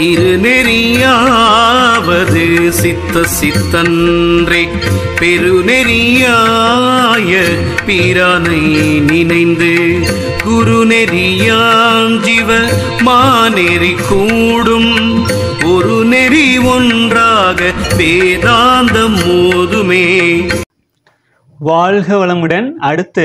திருநெறியாவது சித்த சித்தன்றே பெருநெறியாய பிரானை நினைந்து குருநெறியாம் ஜீவ மாநெறி கூடும் ஒரு நெறி ஒன்றாக வேதாந்தம் மோதுமே வாழ்க வளமுடன் அடுத்து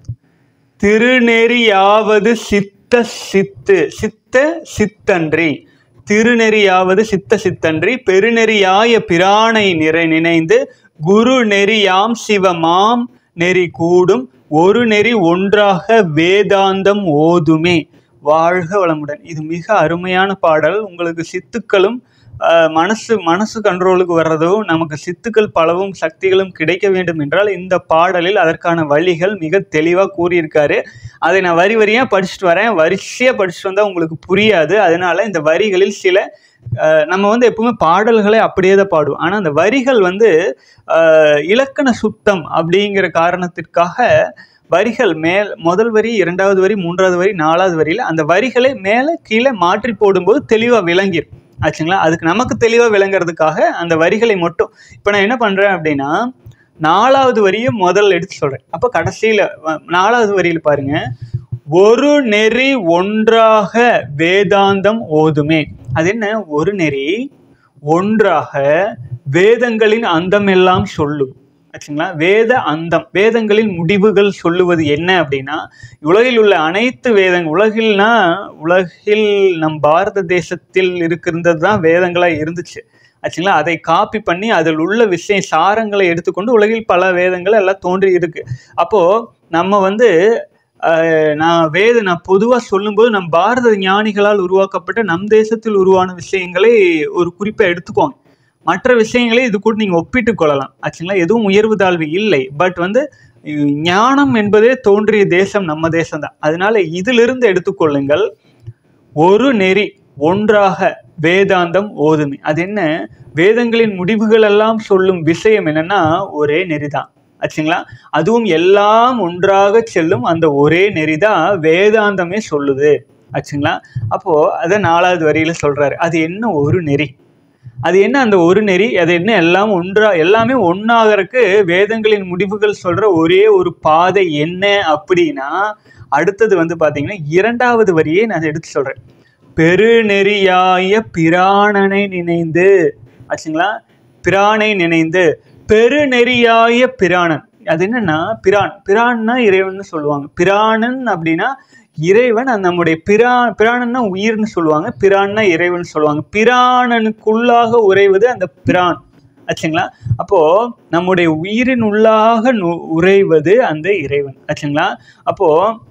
திருநெறியாவது சித்த சித்து சித்த சித்தன்றி திருநெறியாவது சித்த சித்தன்றி பெருநெறியாய பிரானை நிறை நினைந்து குரு நெறியாம் சிவமாம் நெறி கூடும் ஒரு நெறி ஒன்றாக வேதாந்தம் ஓதுமே வாழ்க வளமுடன் இது மிக அருமையான பாடல் உங்களுக்கு சித்துக்களும் ஆஹ், மனசு மனசு கண்ட்ரோலுக்கு வர்றதோ நமக்கு சித்துக்கள் பலவும் சக்திகளும் கிடைக்க வேண்டும் என்றால் இந்த பாடலில் அதற்கான வழிகள் மிக தெளிவாக கூறியிருக்காரு அதை நான் வரி வரியாக படிச்சுட்டு வரேன் வரிசையாக படிச்சுட்டு வந்தால் உங்களுக்கு புரியாது அதனால இந்த வரிகளில் சில ஆஹ், நம்ம வந்து எப்பவுமே பாடல்களை அப்படியே தான் பாடுவோம் ஆனால் அந்த வரிகள் வந்து ஆஹ், இலக்கண சுத்தம் அப்படிங்கிற காரணத்திற்காக வரிகள் மேல் முதல் வரி இரண்டாவது வரி மூன்றாவது வரி நாலாவது வரியில் அந்த வரிகளை மேலே கீழே மாற்றி போடும்போது தெளிவாக விளங்கிடும் ஆச்சுங்களா அதுக்கு நமக்கு தெளிவாக விளங்குறதுக்காக அந்த வரிகளை மட்டும் இப்போ நான் என்ன பண்ணுறேன் அப்படின்னா நாலாவது வரியை முதல்ல எடுத்து சொல்கிறேன் அப்போ கடைசியில் நாலாவது வரியில் பாருங்க ஒரு நெறி ஒன்றாக வேதாந்தம் ஓதுமே அது என்ன ஒரு நெறி ஒன்றாக வேதங்களின் அந்தமெல்லாம் சொல்லும் ஆச்சுங்களா வேத அந்தம் வேதங்களின் முடிவுகள் சொல்லுவது என்ன அப்படின்னா உலகில் உள்ள அனைத்து வேதங்கள் உலகில்னா உலகில் நம் பாரத தேசத்தில் இருக்கிறது தான் வேதங்களாக இருந்துச்சு ஆச்சுங்களா அதை காப்பி பண்ணி அதில் உள்ள விஷய சாரங்களை எடுத்துக்கொண்டு உலகில் பல வேதங்கள் எல்லாம் தோன்றி இருக்கு அப்போது நம்ம வந்து ஆஹ், நான் வேத நான் பொதுவாக சொல்லும்போது நம் பாரத ஞானிகளால் உருவாக்கப்பட்ட நம் தேசத்தில் உருவான விஷயங்களை ஒரு குறிப்பை எடுத்துக்கோங்க மற்ற விஷயங்களை இது கூட நீங்கள் ஒப்பிட்டு கொள்ளலாம் ஆச்சுங்களா எதுவும் உயர்வு தாழ்வு இல்லை பட் வந்து இ- ஞானம் என்பதே தோன்றிய தேசம் நம்ம தேசம்தான் அதனால இதிலிருந்து எடுத்துக்கொள்ளுங்கள் ஒரு நெறி ஒன்றாக வேதாந்தம் ஓதுமை அது என்ன வேதங்களின் முடிவுகள் எல்லாம் சொல்லும் விஷயம் என்னன்னா ஒரே நெறிதான் ஆச்சுங்களா அதுவும் எல்லாம் ஒன்றாக செல்லும் அந்த ஒரே நெறிதான் வேதாந்தமே சொல்லுது ஆச்சுங்களா அப்போ அதை நாலாவது வரியில சொல்றாரு அது என்ன ஒரு நெறி அது என்ன அந்த ஒரு நெறி அது என்ன எல்லாம் ஒன்றா எல்லாமே ஒன்றாகிறதுக்கு வேதங்களின் முடிவுகள் சொல்ற ஒரே ஒரு பாதை என்ன அப்படின்னா அடுத்தது வந்து பாத்தீங்கன்னா இரண்டாவது வரியை நான் எடுத்து சொல்றேன் பெருநெறியாய பிராணனை நினைந்து ஆச்சுங்களா பிரானை நினைந்து பெருநெறியாய பிராணன் அது என்னன்னா பிரான் பிரான்னா இறைவன் சொல்லுவாங்க பிராணன் அப்படின்னா இறைவன் அந்த நம்முடைய பிரா பிராணன்னா உயிர்னு சொல்லுவாங்க பிரான்னா இறைவன் சொல்லுவாங்க பிராணனுக்குள்ளாக உறைவது அந்த பிரான் ஆச்சுங்களா அப்போ நம்முடைய உயிரின் உள்ளாக நு- உறைவது அந்த இறைவன் ஆச்சுங்களா அப்போ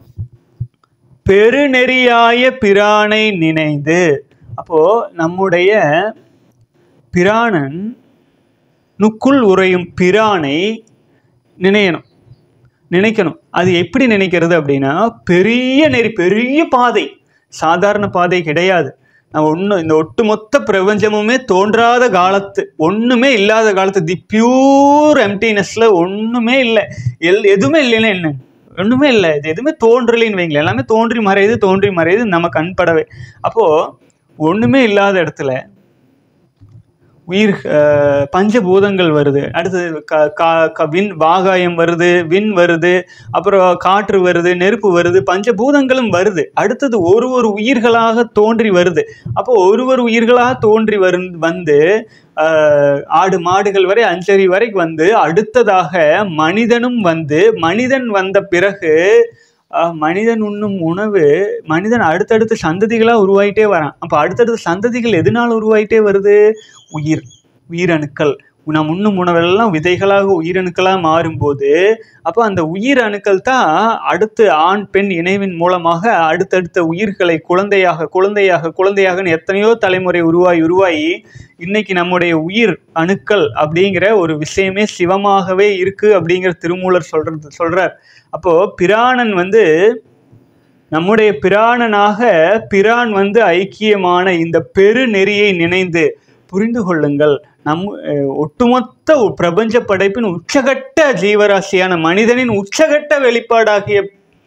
பெருநெறியாய பிரானை நினைந்து அப்போ நம்முடைய பிராணன் நுக்குள் உறையும் பிரானை நினையணும் நினைக்கணும் அது எப்படி நினைக்கிறது அப்படின்னா பெரிய நெறி பெரிய பாதை சாதாரண பாதை கிடையாது நான் ஒன்று இந்த ஒட்டுமொத்த பிரபஞ்சமுமே தோன்றாத காலத்து ஒன்றுமே இல்லாத காலத்து தி பியூர் எம்டினஸ்ல ஒன்றுமே இல்லை எல் எதுவுமே இல்லைன்னா என்ன ஒன்றுமே இல்லை இது எதுவுமே தோன்றலைன்னு வைங்களேன் எல்லாமே தோன்றி மறையுது தோன்றி மறையுது நம்ம கண்படவே அப்போது ஒன்றுமே இல்லாத இடத்துல உயிர் அஹ், பஞ்சபூதங்கள் வருது அடுத்தது க கா- க விண் வாகாயம் வருது விண் வருது அப்புறம் காற்று வருது நெருப்பு வருது பஞ்சபூதங்களும் வருது அடுத்தது ஒரு ஒரு உயிர்களாக தோன்றி வருது அப்போ ஒரு ஒரு உயிர்களாக தோன்றி வரு வந்து அஹ், ஆடு மாடுகள் வரை அஞ்சறி வரைக்கும் வந்து அடுத்ததாக மனிதனும் வந்து மனிதன் வந்த பிறகு அஹ், மனிதன் உண்ணும் உணவு மனிதன் அடுத்தடுத்த சந்ததிகளாக உருவாயிட்டே வரான் அப்போ அடுத்தடுத்த சந்ததிகள் எதனால் உருவாயிட்டே வருது உயிர் உயிரணுக்கள் நாம் உண்ணும் உணவெல்லாம் விதைகளாக உயிரணுக்களாக மாறும்போது அப்போ அந்த உயிர் அணுக்கள் தான் அடுத்து ஆண் பெண் இணைவின் மூலமாக அடுத்தடுத்த உயிர்களை குழந்தையாக குழந்தையாக குழந்தையாகன்னு எத்தனையோ தலைமுறை உருவாகி உருவாகி இன்னைக்கு நம்முடைய உயிர் அணுக்கள் அப்படிங்கிற ஒரு விஷயமே சிவமாகவே இருக்கு அப்படிங்கிற திருமூலர் சொல்றது சொல்றார் அப்போ பிராணன் வந்து நம்முடைய பிராணனாக பிரான் வந்து ஐக்கியமான இந்த பெருநெறியை நினைந்து புரிந்து கொள்ளுங்கள் நம் அஹ், ஒட்டுமொத்த ஒ- பிரபஞ்ச படைப்பின் உச்சகட்ட ஜீவராசியான மனிதனின் உச்சகட்ட வெளிப்பாடாகிய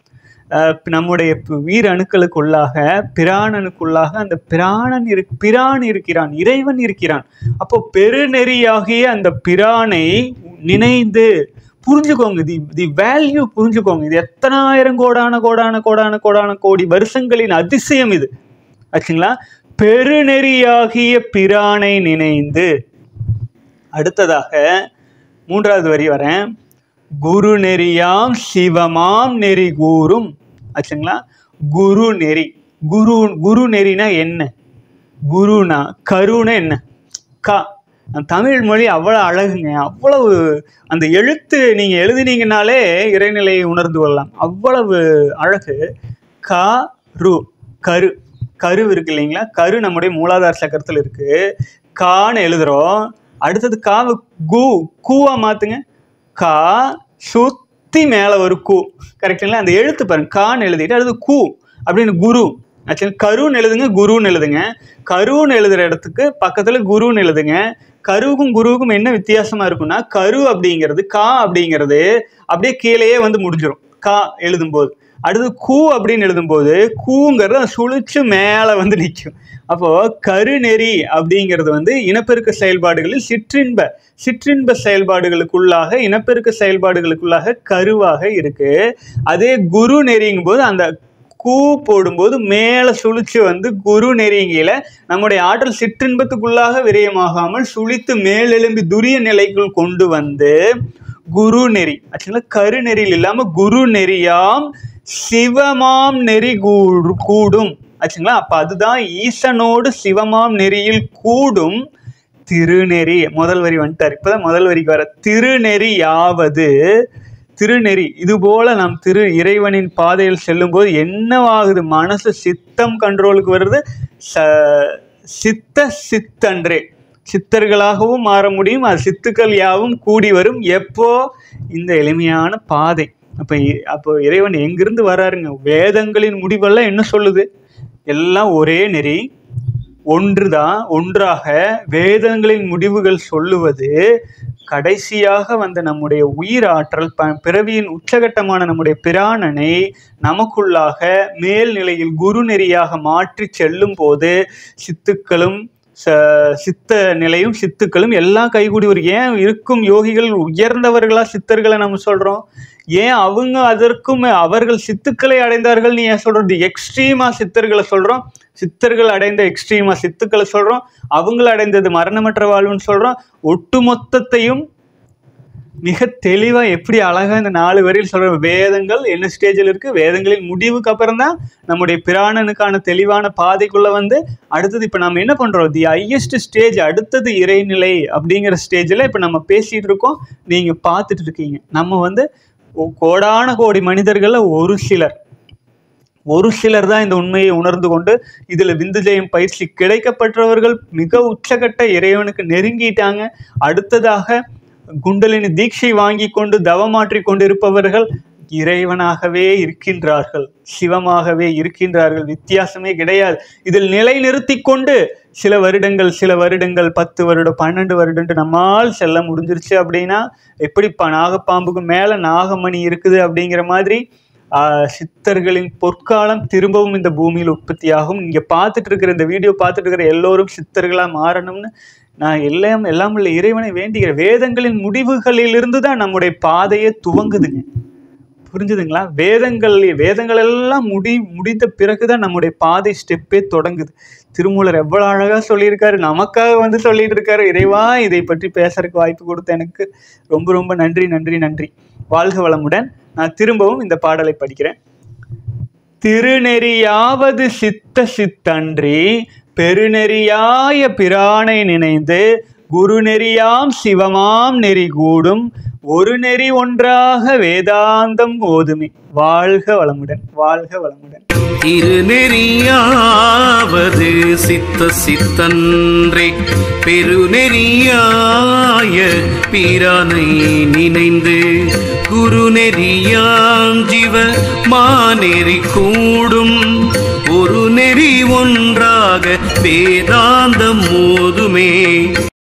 அஹ், நம்முடைய பு- உயிர் அணுக்களுக்குள்ளாக பிராணனுக்குள்ளாக அந்த பிராணன் இரு பிரான் இருக்கிறான் இறைவன் இருக்கிறான் அப்போ பெருநெறியாகிய அந்த பிரானை நினைந்து புரிஞ்சுக்கோங்க தி தி வேல்யூ புரிஞ்சுக்கோங்க இது எத்தனாயிரம் கோடான கோடான கோடான கோடான கோடி வருஷங்களின் அதிசயம் இது ஆச்சுங்களா பெருநெறியாகிய பிரானை நினைந்து அடுத்ததாக மூன்றாவது வரி வரேன் குரு நெறியாம் சிவமாம் நெறி கூறும் ஆச்சுங்களா குரு நெறி குரு குரு நெறினா என்ன குருனா கருனா என்ன கா அந்த தமிழ் மொழி அவ்வளோ அழகுங்க அவ்வளவு அந்த எழுத்து நீங்கள் எழுதினீங்கனாலே இறைநிலையை உணர்ந்து கொள்ளலாம் அவ்வளவு அழகு கா ரு கரு கரு இருக்கு இல்லைங்களா கரு நம்முடைய மூலாதார சக்கரத்தில் இருக்கு கான்னு எழுதுறோம் அடுத்தது காவு கு கூவா மாத்துங்க கா சுத்தி மேலே ஒரு கூ கரெக்டுங்களா அந்த எழுத்து பாருங்க கான்னு எழுதிட்டு அடுத்து கூ அப்படின்னு குரு ஆக்சுவலி கருன்னு எழுதுங்க குருன்னு எழுதுங்க கருன்னு எழுதுற இடத்துக்கு பக்கத்தில் குருன்னு எழுதுங்க கருவுக்கும் குருவுக்கும் என்ன வித்தியாசமா இருக்கும்னா கரு அப்படிங்கிறது கா அப்படிங்கிறது அப்படியே கீழேயே வந்து முடிஞ்சிடும் கா எழுதும்போது அடுத்து கூ அப்படின்னு எழுதும்போது கூங்கிறது அது சுழிச்சு மேலே வந்து நிற்கும் அப்போ கருநெறி அப்படிங்கிறது வந்து இனப்பெருக்க செயல்பாடுகளில் சிற்றின்ப சிற்றின்ப செயல்பாடுகளுக்குள்ளாக இனப்பெருக்க செயல்பாடுகளுக்குள்ளாக கருவாக இருக்கு அதே குரு நெறிங்கும் போது அந்த கூ போடும்போது மேலே சுழிச்சு வந்து குரு நெறிங்கில நம்முடைய ஆற்றல் சிற்றின்பத்துக்குள்ளாக விரயமாகாமல் சுழித்து மேலெலும்பி துரிய நிலைக்குள் கொண்டு வந்து குரு நெறி ஆக்சுவலாக கரு நெறியில் இல்லாமல் குரு நெறியாம் சிவமாம் நெறி கூடு கூடும் ஆச்சுங்களா அப்போ அதுதான் ஈசனோடு சிவமாம் நெறியில் கூடும் திருநெறி முதல் வரி வந்துட்டார் இப்போதான் முதல் வரிக்கு வர திருநெறி யாவது திருநெறி இது போல நாம் திரு இறைவனின் பாதையில் செல்லும்போது என்னவாகுது மனசு சித்தம் கண்ட்ரோலுக்கு வருது ச சித்த சித்தன்றே சித்தர்களாகவும் மாற முடியும் அது சித்துக்கள் யாவும் கூடி வரும் எப்போ இந்த எளிமையான பாதை அப்போ அப்போ இறைவன் எங்கிருந்து வராருங்க வேதங்களின் முடிவெல்லாம் என்ன சொல்லுது எல்லாம் ஒரே நெறி ஒன்றுதான் ஒன்றாக வேதங்களின் முடிவுகள் சொல்லுவது கடைசியாக வந்த நம்முடைய உயிர் ஆற்றல் ப பிறவியின் உச்சகட்டமான நம்முடைய பிராணனை நமக்குள்ளாக மேல்நிலையில் குருநெறியாக மாற்றி செல்லும் போது சித்துக்களும் ச சித்த நிலையும் சித்துக்களும் எல்லாம் கைகூடி வரும் ஏன் இருக்கும் யோகிகள் உயர்ந்தவர்களா சித்தர்களை நம்ம சொல்கிறோம் ஏன் அவங்க அதற்கும் அவர்கள் சித்துக்களை அடைந்தார்கள் நீ ஏன் சொல்கிறது எக்ஸ்ட்ரீமா சித்தர்களை சொல்கிறோம் சித்தர்கள் அடைந்த எக்ஸ்ட்ரீமா சித்துக்களை சொல்கிறோம் அவங்கள அடைந்தது மரணமற்ற வாழ்வுன்னு சொல்கிறோம் ஒட்டுமொத்தத்தையும் மிக தெளிவாக எப்படி அழகாக இந்த நாலு வரியில் சொல்கிற வேதங்கள் என்ன ஸ்டேஜில் இருக்குது வேதங்களின் முடிவுக்கு அப்புறம் தான் நம்முடைய பிராணனுக்கான தெளிவான பாதைக்குள்ளே வந்து அடுத்தது இப்போ நம்ம என்ன பண்ணுறோம் தி ஹையஸ்ட் ஸ்டேஜ் அடுத்தது இறைநிலை அப்படிங்கிற ஸ்டேஜில் இப்போ நம்ம பேசிகிட்டு இருக்கோம் நீங்கள் பார்த்துட்டு இருக்கீங்க நம்ம வந்து ஒ- கோடான கோடி மனிதர்களில் ஒரு சிலர் ஒரு சிலர் தான் இந்த உண்மையை உணர்ந்து கொண்டு இதில் விந்து ஜெயம் பயிற்சி கிடைக்கப்பட்டவர்கள் மிக உச்சகட்ட இறைவனுக்கு நெருங்கிட்டாங்க அடுத்ததாக குண்டலினி தீட்சை வாங்கி கொண்டு தவமாற்றி கொண்டிருப்பவர்கள் இறைவனாகவே இருக்கின்றார்கள் சிவமாகவே இருக்கின்றார்கள் வித்தியாசமே கிடையாது இதில் நிலை நிறுத்தி கொண்டு சில வருடங்கள் சில வருடங்கள் பத்து வருடம் பன்னெண்டு வருடம்ட்டு நம்மால் செல்ல முடிஞ்சிருச்சு அப்படின்னா எப்படி ப நாகப்பாம்புக்கு மேலே நாகமணி இருக்குது அப்படிங்கிற மாதிரி ஆஹ், சித்தர்களின் பொற்காலம் திரும்பவும் இந்த பூமியில் உற்பத்தியாகும் இங்கே பார்த்துட்டு இருக்கிற இந்த வீடியோ பார்த்துட்டு இருக்கிற எல்லோரும் சித்தர்களாக மாறணும்னு நான் எல்லாம் எல்லாம் உள்ள இறைவனை வேண்டுகிறேன் வேதங்களின் முடிவுகளிலிருந்து தான் நம்முடைய பாதையே துவங்குதுங்க புரிஞ்சுதுங்களா வேதங்கள் வேதங்கள் எல்லாம் முடி முடிந்த பிறகுதான் நம்முடைய பாதை ஸ்டெப்பே தொடங்குது திருமூலர் எவ்வளவு அழகா சொல்லியிருக்காரு நமக்காக வந்து சொல்லிட்டு இருக்காரு இறைவா இதை பற்றி பேசுறதுக்கு வாய்ப்பு கொடுத்த எனக்கு ரொம்ப ரொம்ப நன்றி நன்றி நன்றி வாழ்க வளமுடன் நான் திரும்பவும் இந்த பாடலை படிக்கிறேன் திருநெறியாவது சித்த சித்தன்றி பெருநெறியாய பிரானை நினைந்து குருநெறியாம் சிவமாம் நெறி கூடும் ஒரு நெறி ஒன்றாக வேதாந்தம் ஓதுமி வாழ்க வளமுடன் வாழ்க வளமுடன் திருநெறியாவது சித்த சித்தன்றே பெருநெறியாய பிரானை நினைந்து குருநெறியாம் ஜீவ மாநெறி கூடும் ஒரு நெறி ஒன்றாக வேதாந்தம் மோதுமே